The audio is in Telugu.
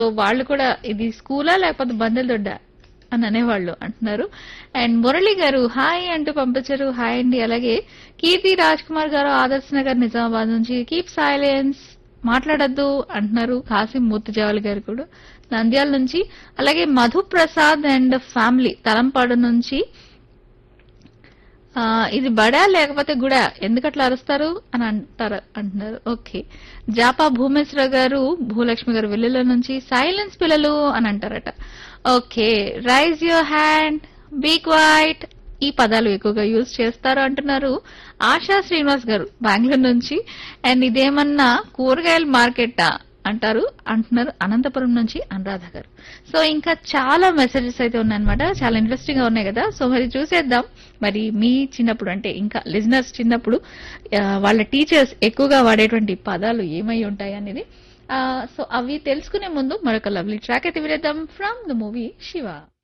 సో వాళ్ళు కూడా ఇది స్కూలా లేకపోతే బందెల దొడ్డా అని అనేవాళ్ళు అంటున్నారు అండ్ మురళి గారు హాయ్ అంటూ పంపించారు హాయ్ అండి అలాగే కీర్తి రాజ్ కుమార్ గారు ఆదర్శ్ నగర్ నిజామాబాద్ నుంచి కీప్ సైలెన్స్ మాట్లాడద్దు అంటున్నారు కాసిం మూర్తిజావలి గారు కూడా నంద్యాల నుంచి అలాగే మధు ప్రసాద్ అండ్ ఫ్యామిలీ తలంపాడు నుంచి ఆ, ఇది బడా లేకపోతే గుడా ఎందుకట్లా అరుస్తారు అని అంటారు అంటున్నారు ఓకే జాపా భూమేశ్వర గారు భూలక్ష్మి గారు వెల్లుల నుంచి సైలెన్స్ పిల్లలు అని అంటారట okay raise your hand be quiet ఈ పదాలు ఎక్కువగా యూజ్ చేస్తారు అంటున్నారు ఆశా శ్రీనివాస్ గారు బెంగళూరు నుంచి అండ్ ఇదేమన్నా కూరగాయల మార్కెట్టా అంటారు అంటున్నారు అనంతపురం నుంచి అనురాధ గారు సో ఇంకా చాలా మెసేజెస్ అయితే ఉన్నాయన్నమాట చాలా ఇంట్రెస్టింగ్ గా ఉన్నాయి కదా సో మరి చూసేద్దాం మరి మీ చిన్నప్పుడు అంటే ఇంకా లిజనర్స్ చిన్నప్పుడు ఆ, వాళ్ళ టీచర్స్ ఎక్కువగా వాడేటువంటి పదాలు ఏమై ఉంటాయి అనేది సో అవి తెలుసుకునే ముందు మరొక లవ్లీ ట్రాక్ అయితే వినేద్దాం ఫ్రమ్ ద మూవీ శివ